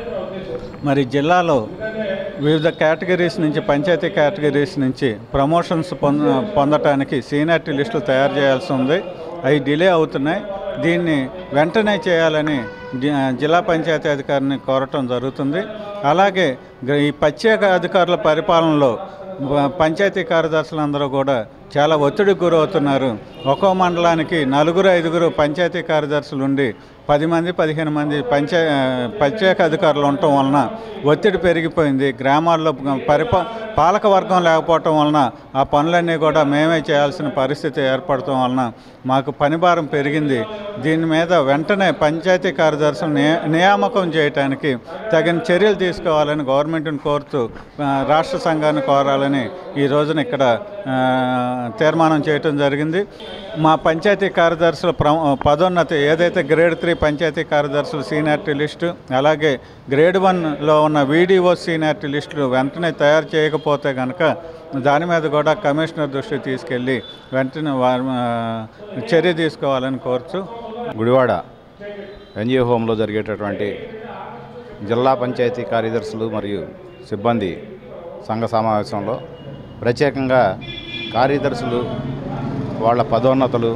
మరి జిల్లాలో వివిధ కేటగిరీస్ నుంచి పంచాయతీ కేటగిరీస్ నుంచి ప్రమోషన్స్ పొంద పొందటానికి సీనియారిటీ లిస్టులు తయారు చేయాల్సి ఉంది అవి డిలే అవుతున్నాయి దీన్ని వెంటనే చేయాలని జి- జిల్లా పంచాయతీ అధికారిని కోరటం జరుగుతుంది అలాగే గ్ర- ఈ ప్రత్యేక అధికారుల పరిపాలనలో ప- పంచాయతీ కార్యదర్శులందరూ కూడా చాలా ఒత్తిడికి గురవుతున్నారు ఒక్కో మండలానికి నలుగురు ఐదుగురు పంచాయతీ కార్యదర్శులు ఉండి పది మంది పదిహేను మంది పంచా ప్రత్యేక అధికారులు ఉండటం వలన ఒత్తిడి పెరిగిపోయింది గ్రామాల్లో పరిపా పాలక వర్గం లేకపోవటం వలన ఆ పనులన్నీ కూడా మేమే చేయాల్సిన పరిస్థితి ఏర్పడటం వలన మాకు పనిభారం పెరిగింది దీని మీద వెంటనే పంచాయతీ కార్యదర్శులు నియ- నియామకం చేయడానికి తగిన చర్యలు తీసుకోవాలని గవర్నమెంట్ని కోరుతూ ఆ, రాష్ట్ర సంఘాన్ని కోరాలని ఈ రోజున ఇక్కడ ఆ, తీర్మానం చేయటం జరిగింది మా పంచాయతీ కార్యదర్శుల ప్ర పదోన్నతి ఏదైతే గ్రేడ్ త్రీ పంచాయతీ కార్యదర్శుల సీనియారిటీ లిస్టు అలాగే గ్రేడ్ వన్లో ఉన్న వీడిఓ సీనియారిటీ లిస్టులు వెంటనే తయారు చేయకపోతే కనుక దాని మీద కూడా కమిషనర్ దృష్టికి తీసుకెళ్ళి వెంటనే వారి ఆ, చర్య తీసుకోవాలని కోరుతూ గుడివాడ ఎన్జిఓ హోంలో జరిగేటటువంటి జిల్లా పంచాయతీ కార్యదర్శులు మరియు సిబ్బంది సంఘ సమావేశంలో ప్రత్యేకంగా కార్యదర్శులు వాళ్ళ పదోన్నతులు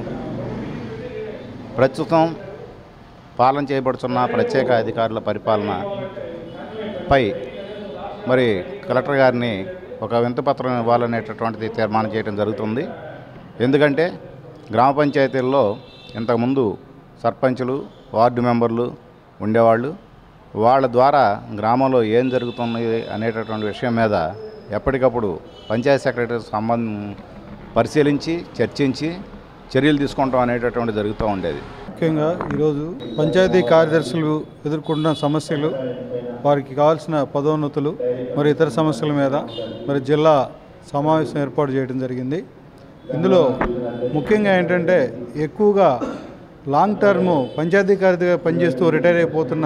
ప్రస్తుతం పాలన చేయబడుతున్న ప్రత్యేక అధికారుల పరిపాలనపై మరి కలెక్టర్ గారిని ఒక వింతపత్రం ఇవ్వాలనేటటువంటిది తీర్మానం చేయడం జరుగుతుంది ఎందుకంటే గ్రామ పంచాయతీల్లో ఇంతకుముందు సర్పంచులు వార్డు మెంబర్లు ఉండేవాళ్ళు వాళ్ళ ద్వారా గ్రామంలో ఏం జరుగుతుంది అనేటటువంటి విషయం మీద ఎప్పటికప్పుడు పంచాయతీ సెక్రటరీ సంబంధం పరిశీలించి చర్చించి చర్యలు తీసుకుంటాం అనేటటువంటి జరుగుతూ ఉండేది ముఖ్యంగా ఈరోజు పంచాయతీ కార్యదర్శులు ఎదుర్కొంటున్న సమస్యలు వారికి కావాల్సిన పదోన్నతులు మరి ఇతర సమస్యల మీద మరి జిల్లా సమావేశం ఏర్పాటు చేయడం జరిగింది ఇందులో ముఖ్యంగా ఏంటంటే ఎక్కువగా లాంగ్ టర్మ్ పంచాయతీ కార్యదర్శిగా పనిచేస్తూ రిటైర్ అయిపోతున్న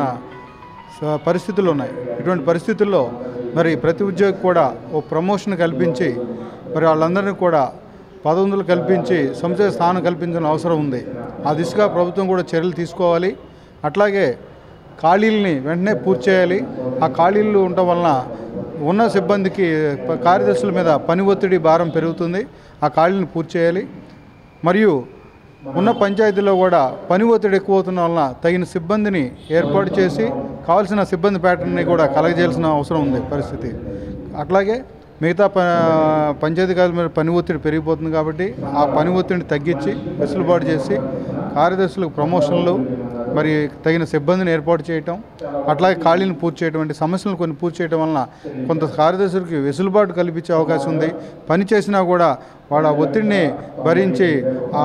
స- పరిస్థితులు ఉన్నాయి ఇటువంటి పరిస్థితుల్లో మరి ప్రతి ఉద్యోగి కూడా ఓ ప్రమోషన్ కల్పించి మరి వాళ్ళందరినీ కూడా పదవంతులు కల్పించి సంస్థ స్థానం కల్పించిన అవసరం ఉంది ఆ దిశగా ప్రభుత్వం కూడా చర్యలు తీసుకోవాలి అట్లాగే ఖాళీలని వెంటనే పూర్తి చేయాలి ఆ ఖాళీలు ఉండటం వలన ఉన్న సిబ్బందికి ప- కార్యదర్శుల మీద పని ఒత్తిడి భారం పెరుగుతుంది ఆ ఖాళీని పూర్తి చేయాలి మరియు ఉన్న పంచాయతీలో కూడా పని ఒత్తిడి ఎక్కువ అవుతున్న వలన తగిన సిబ్బందిని ఏర్పాటు చేసి కావాల్సిన సిబ్బంది ప్యాటర్న్ని కూడా కలగజేయాల్సిన అవసరం ఉంది పరిస్థితి అట్లాగే మిగతా ప పంచాయతీ కార్యాలయం మీద పని ఒత్తిడి పెరిగిపోతుంది కాబట్టి ఆ పని ఒత్తిడిని తగ్గించి వెసులుబాటు చేసి కార్యదర్శులకు ప్రమోషన్లు మరి తగిన సిబ్బందిని ఏర్పాటు చేయటం అట్లాగే ఖాళీని పూర్తి చేయడం వంటి సమస్యలను కొన్ని పూర్తి చేయడం వలన కొంత కార్యదర్శులకి వెసులుబాటు కల్పించే అవకాశం ఉంది పని చేసినా కూడా వాళ్ళ ఒత్తిడిని భరించి ఆ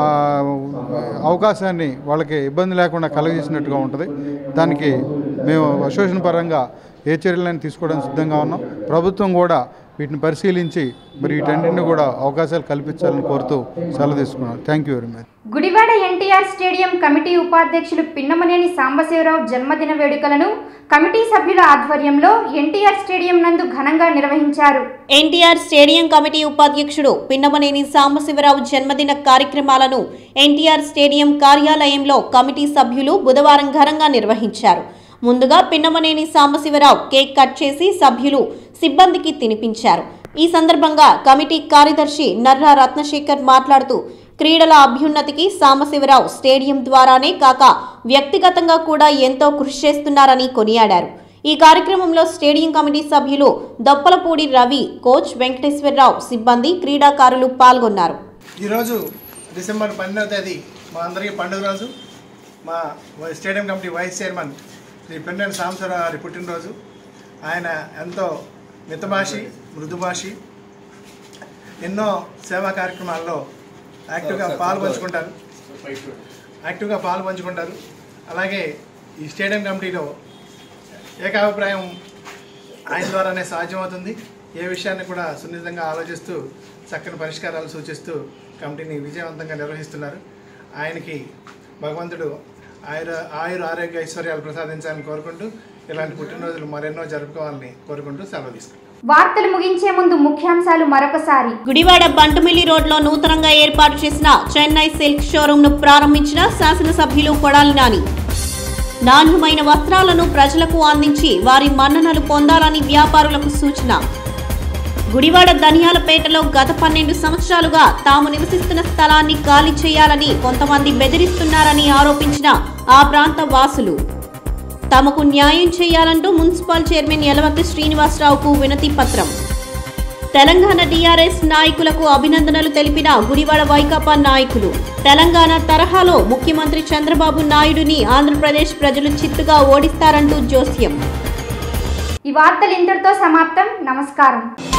అవకాశాన్ని వాళ్ళకి ఇబ్బంది లేకుండా కలగజేసినట్టుగా ఉంటుంది దానికి మేము అసోసియేషన్ పరంగా ఏ చర్యలను తీసుకోవడానికి సిద్ధంగా ఉన్నాం ప్రభుత్వం కూడా వీటిని పరిశీలించి మరి వీటన్నింటిని కూడా అవకాశాలు కల్పించాలని కోరుతూ సెలవు తీసుకున్నాం thank you very much Gudivada NTR stadium committee ఉపాధ్యక్షులు పిన్నమనేని సాంబశివరావు జన్మదిన వేడుకలను కమిటీ సభ్యుల ఆధ్వర్యంలో ఎన్టీఆర్ స్టేడియం నందు ఘనంగా నిర్వహించారు ఎన్టీఆర్ స్టేడియం కమిటీ ఉపాధ్యక్షుడు పిన్నమనేని సాంబశివరావు జన్మదిన కార్యక్రమాలను ఎన్టీఆర్ స్టేడియం కార్యాలయంలో కమిటీ సభ్యులు బుధవారం ఘనంగా నిర్వహించారు ముందుగా పిన్నమనేని సాంబశివరావు కేక్ కట్ చేసి సభ్యులు సిబ్బందికి తినిపించారు ఈ సందర్భంగా కమిటీ కార్యదర్శి నర్రా రత్నశేఖర్ మాట్లాడుతూ క్రీడల అభ్యున్నతికి సాంబశివరావు స్టేడియం ద్వారానే కాక వ్యక్తిగతంగా కూడా ఎంతో కృషి చేస్తున్నారని కొనియాడారు ఈ కార్యక్రమంలో స్టేడియం కమిటీ సభ్యులు దొప్పలపూడి రవి కోచ్ వెంకటేశ్వరరావు సిబ్బంది క్రీడాకారులు పాల్గొన్నారు ఈరోజు డిసెంబర్ పన్నెండవ తేదీ మా అందరికీ పండుగ రోజు మా stadium committee vice chairman Shri పెన్నెన్ సాంబశివరావు గారి పుట్టినరోజు ఆయన ఎంతో మితభాషి మృదుభాషి ఎన్నో సేవా కార్యక్రమాల్లో యాక్టివ్గా పాల్పంచుకుంటారు యాక్టివ్గా పాల్పంచుకుంటారు అలాగే ఈ స్టేడియం కమిటీలో ఏకాభిప్రాయం ఆయన ద్వారానే సాధ్యమవుతుంది ఏ విషయాన్ని కూడా సున్నితంగా ఆలోచిస్తూ చక్కని పరిష్కారాలు సూచిస్తూ కమిటీని విజయవంతంగా నిర్వహిస్తున్నారు ఆయనకి భగవంతుడు ఆయుర ఆయుర ఆరోగ్య ఐశ్వర్యాలు ప్రసాదించాలని కోరుకుంటూ ఇలాంటి పుట్టినరోజులు మరెన్నో జరుపుకోవాలని కోరుకుంటూ సెలవు తీసుకుంటాం వార్తలు ముగించే ముందు ముఖ్యాంశాలు మరొకసారి గుడివాడ బంటుమిల్లి రోడ్లో నూతనంగా ఏర్పాటు చేసిన చెన్నై సిల్క్ షోరూంను ప్రారంభించిన శాసనసభ్యులు కొడాలి నాని నాణ్యమైన వస్త్రాలను ప్రజలకు అందించి వారి మన్ననలు పొందాలని వ్యాపారులకు సూచన గుడివాడ ధనియాలపేటలో గత పన్నెండు సంవత్సరాలుగా తాము నివసిస్తున్న స్థలాన్ని ఖాళీ చేయాలని కొంతమంది బెదిరిస్తున్నారని ఆరోపించిన ఆ ప్రాంత వాసులు తమకు న్యాయం చేయాలంటూ మున్సిపల్ చైర్మన్ యలవతి శ్రీనివాసరావుకు వినతి పత్రం తెలంగాణ టీఆర్ఎస్ నాయకులకు అభినందనలు తెలిపిన గుడివాడ వైకాపా నాయకులు తెలంగాణ తరహాలో ముఖ్యమంత్రి చంద్రబాబు నాయుడుని ఆంధ్రప్రదేశ్ ప్రజలు చిత్తుగా ఓడిస్తారంటూ జోస్యం ఈ వార్తలు ఇంతటితో సమాప్తం నమస్కారం